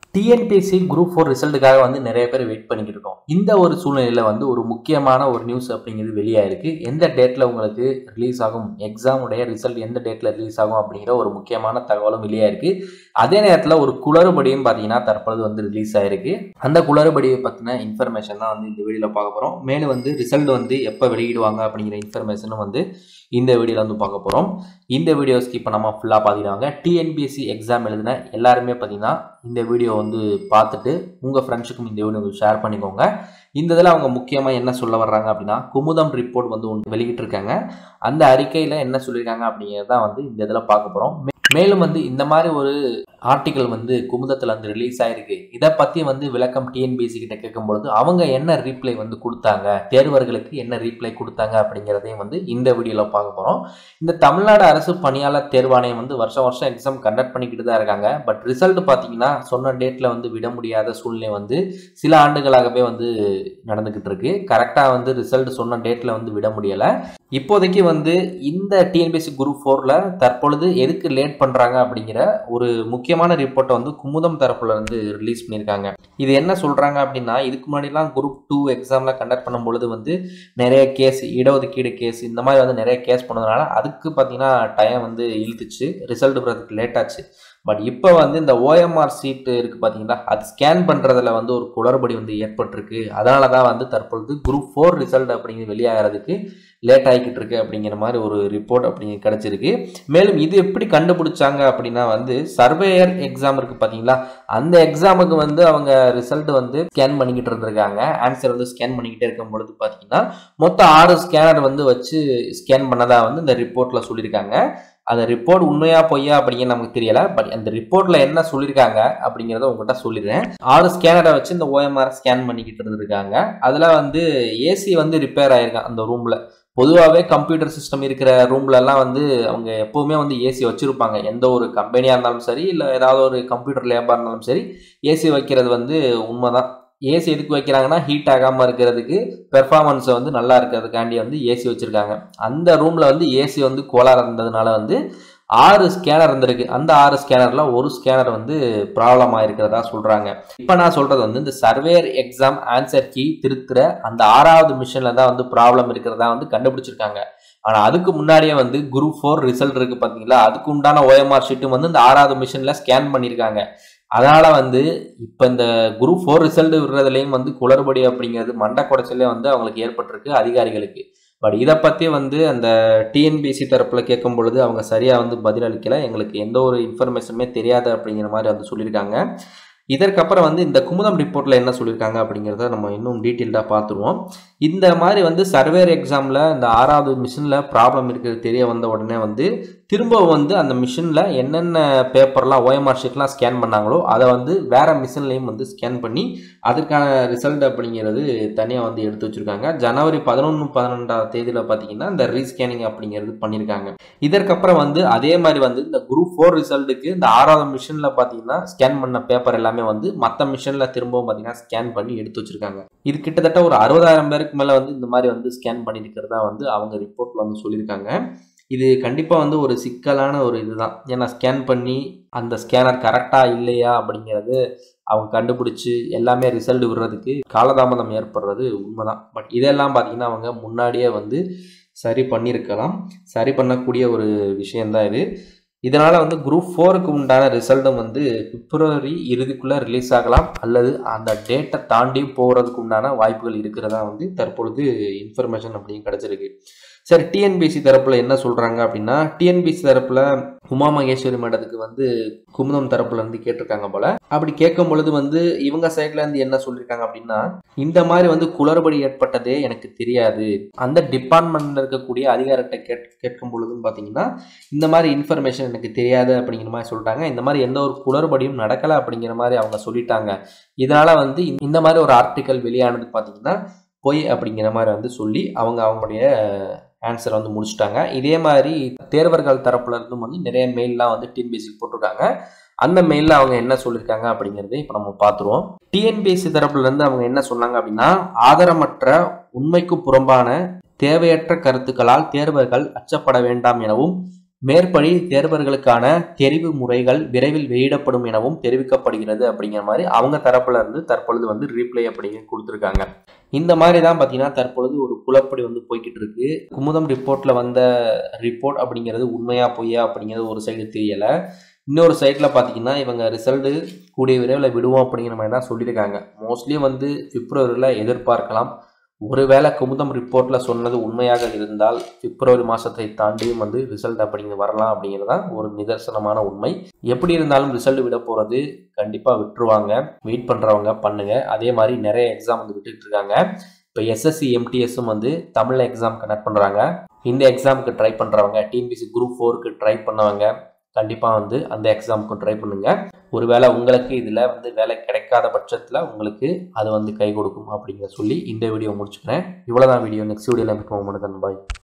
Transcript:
TNPSC group four ரிசல்ட்டுக்காக வந்து நிறைய பேர் வெயிட் பண்ணிக்கிட்டு இருக்கோம் இந்த ஒரு சூழ்நிலையில் வந்து ஒரு முக்கியமான ஒரு நியூஸ் அப்படிங்கிறது வெளியாயிருக்கு எந்த டேட்டில் உங்களுக்கு ரிலீஸ் ஆகும் எக்ஸாமுடைய ரிசல்ட் எந்த டேட்டில் ரிலீஸ் ஆகும் அப்படிங்கிற ஒரு முக்கியமான தகவலும் வெளியாயிருக்கு அதே நேரத்தில் ஒரு குளறுபடியும் பார்த்தீங்கன்னா தற்பொழுது வந்து ரிலீஸ் ஆயிருக்கு அந்த குளறுபடியை பற்றின இன்ஃபர்மேஷன் தான் வந்து இந்த வீடியோவில் பார்க்க போகிறோம் மேலும் வந்து ரிசல்ட் வந்து எப்போ வெளியிடுவாங்க அப்படிங்கிற இன்ஃபர்மேஷனும் வந்து இந்த வீடியோவில் வந்து பார்க்க போகிறோம் இந்த வீடியோ ஸ்கிப் பண்ணாமல் ஃபுல்லாக பார்த்துக்கிட்டாங்க டிஎன்பிஎஸ்சி எக்ஸாம் எழுதின எல்லாருமே பார்த்தீங்கன்னா இந்த வீடியோ வந்து பார்த்துட்டு உங்கள் ஃப்ரெண்ட்ஸுக்கும் இந்த வீடியோ ஷேர் பண்ணிக்கோங்க இந்த இதில் அவங்க முக்கியமாக என்ன சொல்ல வர்றாங்க அப்படின்னா குமுதம் ரிப்போர்ட் வந்து ஒன்று வெளியிட்டிருக்காங்க அந்த அறிக்கையில் என்ன சொல்லியிருக்காங்க அப்படிங்கிறத வந்து இந்த இதில் பார்க்க போகிறோம் மேலும் வந்து இந்த மாதிரி ஒரு ஆர்டிக்கல் வந்து குமுதத்தில் வந்து ரிலீஸ் ஆயிருக்கு இதை பற்றி வந்து விளக்கம் டிஎன்பிஎஸ்சி கிட்ட கேட்கும் பொழுது அவங்க என்ன ரீப்ளை வந்து கொடுத்தாங்க தேர்வர்களுக்கு என்ன ரீப்ளை கொடுத்தாங்க அப்படிங்கிறதையும் வந்து இந்த வீடியோவில் பார்க்க போகிறோம் இந்த தமிழ்நாடு அரசு பணியாளர் தேர்வாணையம் வந்து வருஷம் வருஷம் எக்ஸாம் கண்டக்ட் பண்ணிக்கிட்டு தான் இருக்காங்க பட் ரிசல்ட் பார்த்தீங்கன்னா சொன்ன டேட்டில் வந்து விட முடியாத சூழ்நிலை வந்து சில ஆண்டுகளாகவே வந்து நடந்துக்கிட்டு இருக்கு கரெக்டாக வந்து ரிசல்ட் சொன்ன டேட்டில் வந்து விட முடியலை இப்போதைக்கு வந்து இந்த டிஎன்பிஎஸ்சி குரூப் ஃபோரில் தற்பொழுது எதுக்கு லேட் பண்ணுறாங்க அப்படிங்கிற ஒரு முக்கியமான ரிப்போர்ட்டை வந்து குமுதம் தரப்புல இருந்து ரிலீஸ் பண்ணியிருக்காங்க இது என்ன சொல்கிறாங்க அப்படின்னா இதுக்கு முன்னாடிலாம் குரூப் டூ எக்ஸாமில் கண்டக்ட் பண்ணும் பொழுது வந்து நிறைய கேஸ் இடஒதுக்கீடு கேஸ் இந்த மாதிரி வந்து நிறைய கேஸ் பண்ணதுனால அதுக்கு பார்த்தீங்கன்னா டைம் வந்து இழுத்துச்சு ரிசல்ட் வரதுக்கு லேட் ஆச்சு பட் இப்போ வந்து இந்த ஓஎம்ஆர் சீட்டு இருக்குது பார்த்தீங்களா அது ஸ்கேன் பண்ணுறதுல வந்து ஒரு குளறுபடி வந்து ஏற்பட்டிருக்கு அதனால தான் வந்து தற்பொழுது குரூப் ஃபோர் ரிசல்ட் அப்படிங்கிறது வெளியாகிறதுக்கு லேட் ஆகிக்கிட்டு இருக்கு அப்படிங்கிற மாதிரி ஒரு ரிப்போர்ட் அப்படிங்க கிடச்சிருக்கு மேலும் இது எப்படி கண்டுபிடிச்சாங்க அப்படின்னா வந்து சர்வேயர் எக்ஸாம் இருக்குது பார்த்தீங்களா அந்த எக்ஸாமுக்கு வந்து அவங்க ரிசல்ட் வந்து ஸ்கேன் பண்ணிக்கிட்டு இருந்திருக்காங்க ஆன்சர் வந்து ஸ்கேன் பண்ணிக்கிட்டே இருக்கும் பொழுது பார்த்தீங்கன்னா மொத்தம் ஆறு ஸ்கேனர் வந்து வச்சு ஸ்கேன் பண்ணதாக வந்து இந்த ரிப்போர்ட்டில் சொல்லியிருக்காங்க அந்த ரிப்போர்ட் உண்மையா பொய்யா அப்படிங்கிறது நமக்கு தெரியல பட் அந்த ரிப்போர்ட்ல என்ன சொல்லியிருக்காங்க அப்படிங்கிறத உங்கள்கிட்ட சொல்லிடுறேன் ஆறு ஸ்கேனரை வச்சு இந்த ஓஎம்ஆர் ஸ்கேன் பண்ணிக்கிட்டு இருந்திருக்காங்க அதில் வந்து ஏசி வந்து ரிப்பேர் ஆயிருக்கான் அந்த ரூமில் பொதுவாகவே கம்ப்யூட்டர் சிஸ்டம் இருக்கிற ரூம்லலாம் வந்து அவங்க எப்போவுமே வந்து ஏசி வச்சுருப்பாங்க எந்த ஒரு கம்பெனியாக இருந்தாலும் சரி இல்லை ஏதாவது ஒரு கம்ப்யூட்டர் லேபாக இருந்தாலும் சரி ஏசி வைக்கிறது வந்து உண்மைதான் ஏசி எதுக்கு வைக்கிறாங்கன்னா ஹீட் ஆகாமல் இருக்கிறதுக்கு பெர்ஃபார்மன்ஸை வந்து நல்லா இருக்கிறதுக்காண்டி வந்து ஏசி வச்சுருக்காங்க அந்த ரூமில் வந்து ஏசி வந்து கோளாறு இருந்ததுனால வந்து ஆறு ஸ்கேனர் இருந்திருக்கு அந்த ஆறு ஸ்கேனரில் ஒரு ஸ்கேனர் வந்து ப்ராப்ளம் ஆயிருக்கிறதா சொல்கிறாங்க இப்போ நான் சொல்கிறது வந்து இந்த சர்வேயர் எக்ஸாம் ஆன்சர் கீ திருத்துற அந்த ஆறாவது மிஷனில் தான் வந்து ப்ராப்ளம் இருக்கிறதா வந்து கண்டுபிடிச்சிருக்காங்க ஆனால் அதுக்கு முன்னாடியே வந்து குரூப் ஃபோர் ரிசல்ட் இருக்குது பார்த்தீங்களா அதுக்கு உண்டான ஓஎம்ஆர் ஷீட்டும் வந்து இந்த ஆறாவது மிஷினில் ஸ்கேன் பண்ணியிருக்காங்க அதனால் வந்து இப்போ இந்த குரூப் ஃபோர் ரிசல்ட் விடுறதுலேயும் வந்து குளறுபடி அப்படிங்கிறது மண்டை குடைச்சலே வந்து அவங்களுக்கு ஏற்பட்டிருக்கு அதிகாரிகளுக்கு பட் இதை பற்றி வந்து அந்த டிஎன்பிசி தரப்பில் கேட்கும் பொழுது அவங்க சரியாக வந்து பதிலளிக்கலை எங்களுக்கு எந்த ஒரு இன்ஃபர்மேஷனுமே தெரியாது அப்படிங்கிற மாதிரி வந்து சொல்லியிருக்காங்க இதற்கப்புறம் வந்து இந்த குமுதம் ரிப்போர்ட்டில் என்ன சொல்லியிருக்காங்க அப்படிங்கிறத நம்ம இன்னும் டீட்டெயில்டாக பார்த்துருவோம் இந்த மாதிரி வந்து சர்வேர் எக்ஸாமில் இந்த ஆறாவது மிஷினில் ப்ராப்ளம் இருக்கிறது தெரிய வந்த உடனே வந்து திரும்ப வந்து அந்த மிஷினில் என்னென்ன பேப்பர்லாம் ஓஎம்ஆர் ஷீட்லாம் ஸ்கேன் பண்ணாங்களோ அதை வந்து வேறு மிஷின்லேயும் வந்து ஸ்கேன் பண்ணி அதுக்கான ரிசல்ட் அப்படிங்கிறது தனியாக வந்து எடுத்து வச்சுருக்காங்க ஜனவரி பதினொன்று பன்னெண்டாம் தேதியில் பார்த்தீங்கன்னா இந்த ரீஸ்கேனிங் அப்படிங்கிறது பண்ணியிருக்காங்க இதற்கப்புறம் வந்து அதே மாதிரி வந்து இந்த குரூப் ஃபோர் ரிசல்ட்டுக்கு இந்த ஆறாவது மிஷினில் பார்த்தீங்கன்னா ஸ்கேன் பண்ண பேப்பர் எல்லாமே வந்து மற்ற மிஷினில் திரும்பவும் பார்த்தீங்கன்னா ஸ்கேன் பண்ணி எடுத்து வச்சுருக்காங்க இது கிட்டத்தட்ட ஒரு அறுபதாயிரம் பேருக்கு மேலே வந்து இந்த மாதிரி வந்து ஸ்கேன் பண்ணியிருக்கிறதா வந்து அவங்க ரிப்போர்ட்டில் வந்து சொல்லியிருக்காங்க இது கண்டிப்பாக வந்து ஒரு சிக்கலான ஒரு இதுதான் ஏன்னா ஸ்கேன் பண்ணி அந்த ஸ்கேனர் கரெக்டாக இல்லையா அப்படிங்கிறது அவங்க கண்டுபிடிச்சி எல்லாமே ரிசல்ட் விடுறதுக்கு காலதாமதம் ஏற்படுறது உண்மைதான் பட் இதெல்லாம் பார்த்திங்கன்னா அவங்க முன்னாடியே வந்து சரி பண்ணியிருக்கலாம் சரி பண்ணக்கூடிய ஒரு விஷயந்தான் இது இதனால் வந்து குரூப் ஃபோருக்கு உண்டான ரிசல்ட்டும் வந்து பிப்ரவரி இறுதிக்குள்ளே ரிலீஸ் ஆகலாம் அல்லது அந்த டேட்டை தாண்டி போகிறதுக்கு உண்டான வாய்ப்புகள் இருக்கிறதா வந்து தற்பொழுது இன்ஃபர்மேஷன் அப்படின்னு கிடச்சிருக்கு சரி டிஎன்பிசி தரப்பில் என்ன சொல்கிறாங்க அப்படின்னா டிஎன்பிசி தரப்பில் உமா மகேஸ்வரி மேடத்துக்கு வந்து குமுதம் தரப்புல இருந்து கேட்டிருக்காங்க போல அப்படி கேட்கும் பொழுது வந்து இவங்க சைட்ல இருந்து என்ன சொல்லியிருக்காங்க அப்படின்னா இந்த மாதிரி வந்து குளறுபடி ஏற்பட்டதே எனக்கு தெரியாது அந்த டிபார்ட்மெண்ட்ல இருக்கக்கூடிய அதிகாரத்தை கேட் கேட்கும் பொழுதும் பார்த்தீங்கன்னா இந்த மாதிரி இன்ஃபர்மேஷன் எனக்கு தெரியாது அப்படிங்கிற மாதிரி சொல்லிட்டாங்க இந்த மாதிரி எந்த ஒரு குளறுபடியும் நடக்கலை அப்படிங்கிற மாதிரி அவங்க சொல்லிட்டாங்க இதனால வந்து இந்த மாதிரி ஒரு ஆர்டிக்கல் வெளியானது பார்த்தீங்கன்னா பொய் அப்படிங்கிற மாதிரி வந்து சொல்லி அவங்க அவங்களுடைய ஆன்சர் வந்து முடிச்சுட்டாங்க இதே மாதிரி தேர்வர்கள் தரப்புல இருந்தும் வந்து நிறைய மெயில்லாம் வந்து டிஎன்பிஎஸ்சி போட்டிருக்காங்க அந்த மெயிலில் அவங்க என்ன சொல்லியிருக்காங்க அப்படிங்கிறத இப்போ நம்ம பார்த்துருவோம் டிஎன்பிஎஸ்சி தரப்புல இருந்து அவங்க என்ன சொன்னாங்க அப்படின்னா ஆதாரமற்ற உண்மைக்கு புறம்பான தேவையற்ற கருத்துக்களால் தேர்வர்கள் அச்சப்பட வேண்டாம் எனவும் மேற்படி தேர்வர்களுக்கான தெரிவு முறைகள் விரைவில் வெளியிடப்படும் எனவும் தெரிவிக்கப்படுகிறது அப்படிங்கிற மாதிரி அவங்க தரப்புல இருந்து தற்பொழுது வந்து ரீப்ளை அப்படிங்க கொடுத்துருக்காங்க இந்த மாதிரி தான் பார்த்தீங்கன்னா தற்பொழுது ஒரு குழப்படி வந்து போய்கிட்டு இருக்கு குமுதம் ரிப்போர்ட்ல வந்த ரிப்போர்ட் அப்படிங்கிறது உண்மையா பொய்யா அப்படிங்கிறது ஒரு சைடு தெரியலை இன்னொரு சைடில் பார்த்தீங்கன்னா இவங்க ரிசல்ட்டு கூடிய விரைவில் விடுவோம் அப்படிங்கிற மாதிரி தான் சொல்லியிருக்காங்க மோஸ்ட்லி வந்து பிப்ரவரியில் எதிர்பார்க்கலாம் ஒருவேளை குமுதம் ரிப்போர்ட்டில் சொன்னது உண்மையாக இருந்தால் பிப்ரவரி மாதத்தை தாண்டியும் வந்து ரிசல்ட் அப்படிங்கிறது வரலாம் அப்படிங்கிறது தான் ஒரு நிதர்சனமான உண்மை எப்படி இருந்தாலும் ரிசல்ட் விட போகிறது கண்டிப்பாக விட்டுருவாங்க வெயிட் பண்ணுறவங்க பண்ணுங்க அதே மாதிரி நிறைய எக்ஸாம் வந்து விட்டுட்டு இருக்காங்க இப்போ எஸ்எஸ்சி எம்டிஎஸும் வந்து தமிழ் எக்ஸாம் கனெக்ட் பண்ணுறாங்க இந்த எக்ஸாமுக்கு ட்ரை பண்ணுறவங்க டிஎன்பிசி குரூப் ஃபோருக்கு ட்ரை பண்ணவங்க கண்டிப்பாக வந்து அந்த எக்ஸாமுக்கும் ட்ரை பண்ணுங்கள் ஒருவேளை உங்களுக்கு இதில் வந்து வேலை கிடைக்காத பட்சத்தில் உங்களுக்கு அது வந்து கை கொடுக்கும் அப்படிங்கிற சொல்லி இந்த வீடியோ முடிச்சுக்கிறேன் இவ்வளோதான் வீடியோ நெக்ஸ்ட் வீடியோவில் மீட் பண்ணுவோம் பாய்